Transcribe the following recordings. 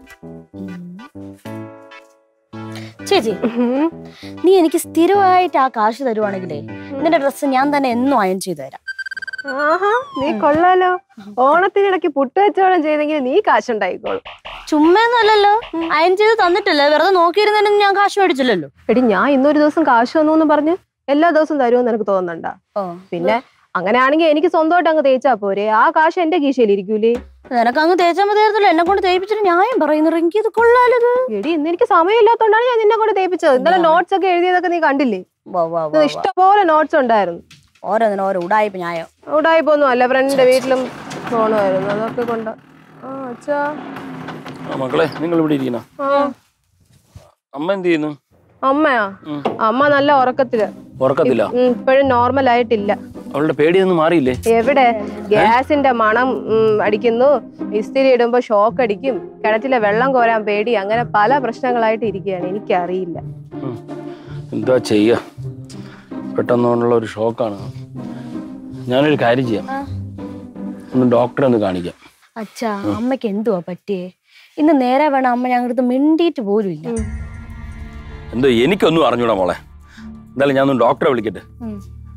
ചേച്ചി നീ എനിക്ക് സ്ഥിരമായിട്ട് ആ കാശ് തരുവാണെങ്കിലേ നിന്റെ ഡ്രസ്സ് ഞാൻ തന്നെ എന്നും അയൺ ചെയ്തു തരാം ആഹാ നീ കൊള്ളാലോ ഓണത്തിനിടയ്ക്ക് പുട്ടുവച്ചോളം ചെയ്തെങ്കിൽ നീ കാശുണ്ടായിക്കോളും ചുമ്മയൊന്നുമല്ലല്ലോ അയൺ ചെയ്ത് തന്നിട്ടില്ലേ വെറുതെ നോക്കിയിരുന്നതിനും ഞാൻ കാശ് മേടിച്ചില്ലല്ലോ എടി ഞാൻ ഇന്നൊരു ദിവസം കാശ് തന്നു എന്ന് പറഞ്ഞ് എല്ലാ ദിവസവും തരുമെന്ന് എനിക്ക് തോന്നുന്നുണ്ടാ ഓ പിന്നെ അങ്ങനെയാണെങ്കിൽ എനിക്ക് സ്വന്തമായിട്ട് അങ്ങ് തേച്ചാ പോരെ ആ കാശ് എന്റെ കീശയിൽ ഇരിക്കൂലേ നിനക്ക് അങ്ങ് തേച്ചാൽ മതിയായിരുന്നല്ലോ എന്നെ കൊണ്ട് തേപ്പിച്ചിട്ട് ന്യായം പറയുന്നു എനിക്ക് ഇത് കൊള്ളാലത് എടി ഇന്ന് എനിക്ക് സമയമില്ലാത്തോണ്ടാണ് ഞാൻ നിന്നെ കൊണ്ട് തേപ്പിച്ചത് ഇന്നലെ നോട്ട്സ് ഒക്കെ എഴുതിയതൊക്കെ നീ കണ്ടില്ലേ വാ, വാ, വാ, ഇന്ന് വാ. ഇഷ്ടംപോലെ നോട്ട്സ് ഉണ്ടായിരുന്നു ഓരോന്നിനും ഓരോ ഉടായ്പ ന്യായം ഉടായിപ്പൊന്നും അല്ല ഫ്രണ്ടിന്റെ വീട്ടിലും ഫോണുമായിരുന്നു അതൊക്കെ കൊണ്ട് ആ അച്ഛാ ആ മക്കളെ നിങ്ങൾ ഇവിടെ ഇരിക്കണ ആ അമ്മ എന്ത് ചെയ്യുന്നു അമ്മയാ ഉം. അമ്മ നല്ല ഉറക്കത്തില് ഉറക്കത്തില്ല ഉം, ഇപ്പോഴും നോർമൽ ആയിട്ടില്ല അവളുടെ പേടിയൊന്നും മാറിയില്ലേ എവിടെ ഗ്യാസിന്റെ മണം ഉം, അടിക്കുന്നു ഇസ്തിരി ഇടുമ്പോ ഷോക്ക് അടിക്കും കിണറ്റിലെ വെള്ളം കോരാൻ പേടി അങ്ങനെ പല പ്രശ്നങ്ങളായിട്ട് ഇരിക്കുകയാണ് എനിക്കറിയില്ല ഉം. എന്താ ചെയ്യുക പെട്ടെന്നുള്ള ഒരു ഷോക്കാണ് ഞാനൊരു കാര്യം ചെയ്യാം ഒന്ന് ഡോക്ടറെ ഒന്ന് കാണിക്കാം അച്ഛാ അമ്മയ്ക്ക് എന്തുവാ പറ്റിയേ ഇന്ന് നേരെ വേണം അമ്മ ഞങ്ങളുടെ മിണ്ടിയിട്ട് പോലും ഇല്ല എന്തോ എനിക്കൊന്നും അറിഞ്ഞൂടാ മോളെ എന്തായാലും ഞാനൊന്ന് ഡോക്ടറെ വിളിക്കട്ടെ ഉം.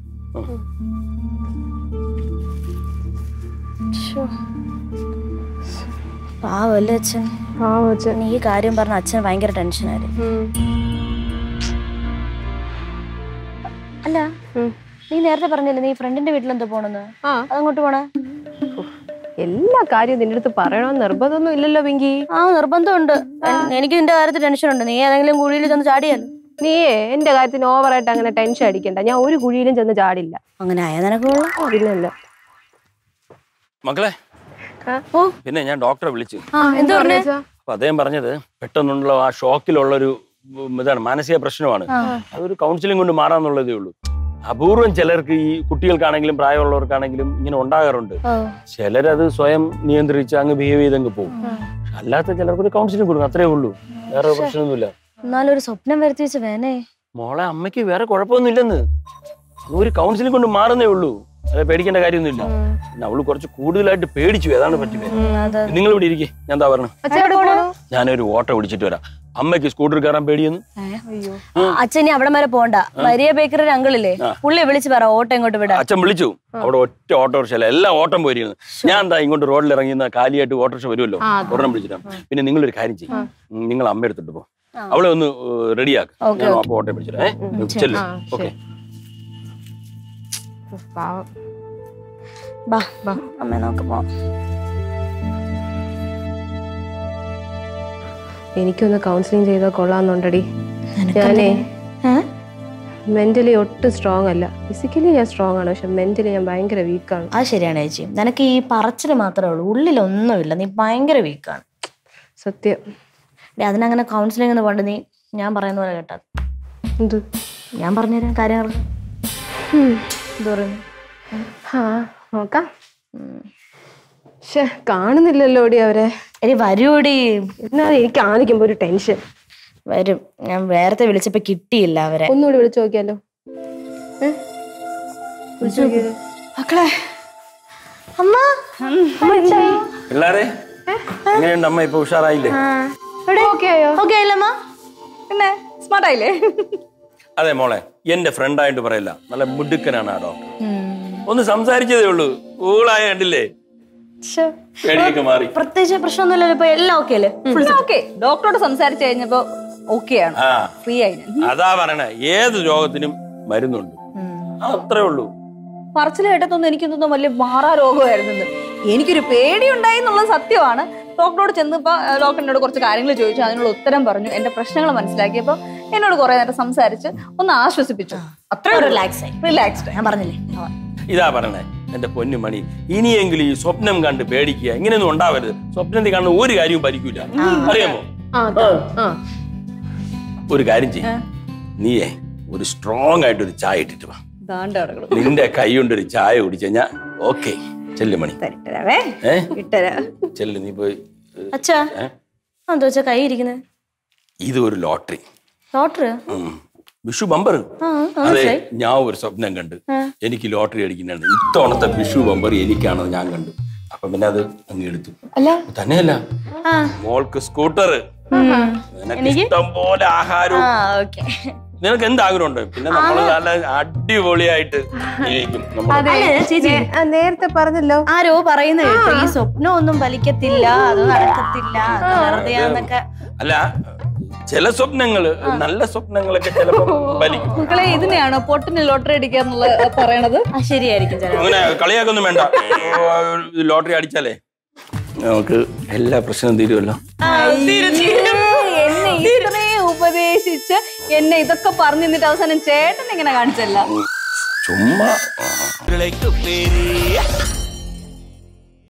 ശ്ശോ. പാവല്ലേ അച്ഛൻ ആ അച്ഛൻ നീ ഈ കാര്യം പറഞ്ഞ അച്ഛൻ ഭയങ്കര ടെൻഷനായിരുന്നു ഉം. അല്ല ഉം. നീ നേരത്തെ പറഞ്ഞില്ലേ നീ ഫ്രണ്ടിന്റെ വീട്ടിലെന്താ പോണെന്ന് ആ അതങ്ങോട്ട് പോണേ എല്ലാ കാര്യവും നിന്റെ അടുത്ത് പറയണമെന്ന് നിർബന്ധമൊന്നും ഇല്ലല്ലോ പിങ്കി ആ നിർബന്ധമുണ്ട് എൻ- എനിക്ക് നിന്റെ കാര്യത്തിൽ ടെൻഷനുണ്ട് നീ ഏതെങ്കിലും കുഴിയിൽ ചെന്ന് ചാടിയാലോ നീയേ എന്റെ കാര്യത്തിന് ഓവറായിട്ട് അങ്ങനെ ടെൻഷൻ അടിക്കണ്ട ഞാൻ ഒരു കുഴിയിലും ചെന്ന് ചാടില്ല അങ്ങനെ ആയ നിനക്ക് കൊള്ളാം. പിന്നല്ല മക്കളെ ആ? ഓ പിന്നെ ഞാൻ ഡോക്ടറെ വിളിച്ചു ആ എന്ത് പറഞ്ഞേ അപ്പൊ അദ്ദേഹം പറഞ്ഞത് പെട്ടെന്നുള്ള ആ ഷോക്കിലുള്ളൊരു ഉം, ഇതാണ് മാനസിക പ്രശ്നമാണ് അതൊരു കൗൺസിലിംഗ് കൊണ്ട് മാറാന്നുള്ളതേ ഉള്ളൂ അപൂർവം ചിലർക്ക് ഈ കുട്ടികൾക്കാണെങ്കിലും പ്രായമുള്ളവർക്കാണെങ്കിലും ഇങ്ങനെ ഉണ്ടാകാറുണ്ട് ഓ ചിലരത് സ്വയം നിയന്ത്രിച്ച് അങ്ങ് ബിഹേവ് ചെയ്തങ്ങ് പോകും അല്ലാത്ത ചിലർക്ക് ഒരു കൗൺസിലിംഗ് കൊടുക്കും അത്രേ ഉള്ളൂ വേറെ പ്രശ്നമൊന്നുമില്ല എന്നാലും ഒരു സ്വപ്നം വരുത്തി വെച്ച് വേനേ മോളെ അമ്മയ്ക്ക് വേറെ കുഴപ്പമൊന്നുമില്ലെന്ന് ഒരു കൗൺസിലിംഗ് കൊണ്ട് മാറുന്നേ ഉള്ളൂ അത് പേടിക്കേണ്ട കാര്യമൊന്നുമില്ല പിന്നെ അവള് കുറച്ച് കൂടുതലായിട്ട് പേടിച്ചു അതാണ് പറ്റിയത് അതെ നിങ്ങൾ ഇവിടെ ഇരിക്കേ ഞാൻ എന്താ പറഞ്ഞു അച്ഛൻ എവിടെ പോണു ഞാനൊരു ഓട്ടോ പിടിച്ചിട്ട് വരാം അമ്മയ്ക്ക് സ്കൂട്ടർ കയറാൻ പേടിയെന്ന് അയ്യോ അച്ഛനി അവിടെ വരെ പോണ്ട മരിയ ബേക്കറി അങ്കിളില്ലേ പുള്ളിയെ വിളിച്ച് പറ ഓട്ടോ ഇങ്ങോട്ട് വിടാം അച്ഛൻ വിളിച്ചു അവിടെ ഒറ്റ ഓട്ടോറിക്ഷ എല്ലാം ഓട്ടം പോയിരുന്നു ഞാൻ എന്താ ഇങ്ങോട്ട് റോഡിൽ ഇറങ്ങിയ കാലിയായിട്ട് ഓട്ടോറിക്ഷ വരുമല്ലോ ഒരെണ്ണം വിളിച്ചിട്ടാ പിന്നെ നിങ്ങൾ ഒരു കാര്യം ചെയ്യും നിങ്ങൾ അമ്മ എടുത്തിട്ട് പോ അവളെ ഒന്ന് റെഡിയാക്ക് ഞാൻ അപ്പൊ ഓട്ടോ പിടിച്ചിട്ട് ഏഹ് ചെല്ലു ഓക്കെ പാവം ബാ അമ്മ നമുക്ക് പോവാം എനിക്കൊന്ന് കൗൺസിലിംഗ് ചെയ്താൽ കൊള്ളാന്നുണ്ടടി ഞാനേ മെന്റലി ഒട്ടും സ്ട്രോങ് അല്ല ഫിസിക്കലി ഞാൻ സ്ട്രോങ് ആണ് പക്ഷെ മെന്റലി ഞാൻ ഭയങ്കര വീക്കാണ് അത് ശരിയാണ് ചേച്ചി നിനക്ക് ഈ പറച്ചിൽ മാത്രമേ ഉള്ളൂ ഉള്ളിലൊന്നുമില്ല നീ ഭയങ്കര വീക്കാണ് സത്യം അതിനങ്ങനെ കൗൺസിലിംഗ് എന്ന് പണ്ട് നീ ഞാൻ പറയുന്ന പോലെ കേട്ടാ എന്ത് ഞാൻ പറഞ്ഞുതരാം കാര്യങ്ങൾക്ക് ഉം. എന്ത് പറയുന്നു ആ നോക്കാം പക്ഷെ കാണുന്നില്ലല്ലോ ഓടി അവരെ എടി വരൂടി എന്നാലും എനിക്ക് ആനിക്കുമ്പോ ഒരു ടെൻഷൻ വരും ഞാൻ വേറത്തെ വിളിച്ചപ്പോ കിട്ടിയില്ല അവരെ ഒന്നുകൂടി വിളിച്ചു നോക്കിയാലോ ഏ? വിളിച്ചു നോക്കിയാലോ? മക്കളെ അമ്മ പിള്ളേരെ എങ്ങനെയുണ്ട് അമ്മ ഇപ്പൊ ഉഷാറായില്ലേ ഓക്കേ ആയോ ഓക്കെ അല്ലമ്മ പിന്നെ സ്മാർട്ട് ആയില്ലേ അതെ മോളെ എന്റെ ഫ്രണ്ടായിട്ട് പറയില്ല നല്ല മുടുക്കനാണ് ആ ഡോക്ടർ ഒന്ന് സംസാരിച്ചതേ ഉള്ളൂ ഊളായ കണ്ടില്ലേ പേടിയൊക്കെ മാറി പ്രത്യേകിച്ച് പ്രശ്നമൊന്നുമില്ലല്ലോ ഇപ്പൊ എല്ലാം ഓക്കെ അല്ലേ ഓക്കെ ഡോക്ടറോട് സംസാരിച്ചു കഴിഞ്ഞപ്പോ ഓക്കെയാണ് ആ ഫ്രീ ആയി ഞാൻ അതാ പറയണേ ഏത് രോഗത്തിനും മരുന്നുണ്ട് ആ, അത്രേ ഉള്ളൂ പറച്ചിൽ കേട്ടതൊന്നും എനിക്കൊന്നും വലിയ മാറാ രോഗമായിരുന്നു എനിക്കൊരു പേടി ഉണ്ടായി എന്നുള്ളത് സത്യമാണ് ഡോക്ടറോട് ചെന്നപ്പോ ഡോക്ടർ എന്നോട് കുറച്ച് കാര്യങ്ങൾ ചോദിച്ചു അതിനുള്ള ഉത്തരം പറഞ്ഞു എന്റെ പ്രശ്നങ്ങൾ മനസ്സിലാക്കിയപ്പോ എന്നോട് കുറെ നേരം സംസാരിച്ച് ഒന്ന് ആശ്വസിപ്പിച്ചു അത്രയും റിലാക്സ് ആയി റിലാക്സ്ഡ് ഞാൻ പറഞ്ഞില്ലേ ഇതാ പറയണേ എന്റെ പൊന്നു മണി ഇനിയെങ്കിലും ഈ സ്വപ്നം കണ്ട് പേടിക്കുക ഇങ്ങനെയൊന്നും ഉണ്ടാവരുത് സ്വപ്നത്തിൽ കാണുന്ന ഒരു കാര്യവും ഭരിക്കൂല അറിയാമോ ആ അതാ. ആ ഒരു കാര്യം ചെയ്യും നീയേ ഒരു സ്ട്രോങ് ആയിട്ട് ഒരു ചായ ഇട്ടിട്ട് വാ ദാണ്ട് കിടക്കണം നിന്റെ കൈ കൊണ്ട് ഒരു ചായ കുടിച്ചു കഴിഞ്ഞാ ഓക്കെ ചെല്ലു മണി തരട്ടരാവേ ഏ ഇട്ടരാ ചെല്ലു നീ പോയി ഏ, അച്ഛാ ഏ? എന്താ വെച്ചാ കൈ ഇരിക്കുന്നത് ഇത് ഒരു ലോട്ടറി ഡോക്ടർ ഉം. വിഷു ബമ്പർ ആ അതെ ഞാൻ ഒരു സ്വപ്നം കണ്ട് എനിക്ക് ലോട്ടറി അടിക്കുന്നുണ്ട് ഇത്തവണത്തെ വിഷു ബമ്പർ എനിക്കാണെന്ന് ഞാൻ കണ്ടു അപ്പൊ പിന്നെ അത് അങ്ങ് എടുത്തു അല്ല തന്നെയല്ല മോൾക്ക് സ്കൂട്ടർ നിനക്ക് ഇഷ്ടം പോലെ ആഹാരവും ആ ഓക്കെ നിനക്ക് എന്ത് ആഗ്രഹമുണ്ട് പിന്നെ നമ്മൾ നല്ല അടിപൊളിയായിട്ട് ജീവിക്കും നമ്മൾ ചേച്ചി ആ, നേരത്തെ പറഞ്ഞല്ലോ ആരോ പറയുന്ന കേട്ടു ഈ സ്വപ്നം ഒന്നും ഫലിക്കത്തില്ല അത് നടക്കത്തില്ല അത് വെറുതെയാന്നൊക്കെ അല്ല ചില സ്വപ്നങ്ങള് നല്ല സ്വപ്നങ്ങളൊക്കെ ചിലപ്പോ വലിക്കും മക്കളെ ഇതിനെയാണോ പൊട്ടിന് ലോട്ടറി അടിക്കാന്നുള്ള പറയണത് ആ ശരിയായിരിക്കും ചില അങ്ങനെ കളിയാക്കൊന്നും വേണ്ട ലോട്ടറി അടിച്ചാലേ നമുക്ക് എല്ലാ പ്രശ്നവും തീരുമല്ലോ എന്നെ ഇത്രയും ഉപദേശിച്ച് എന്നെ ഇതൊക്കെ പറഞ്ഞു നിന്നിട്ട് അവസാനം ചേട്ടൻ ഇങ്ങനെ കാണിച്ചല്ല ചുമ്മാ ഉരുളയ്ക്ക് പേര്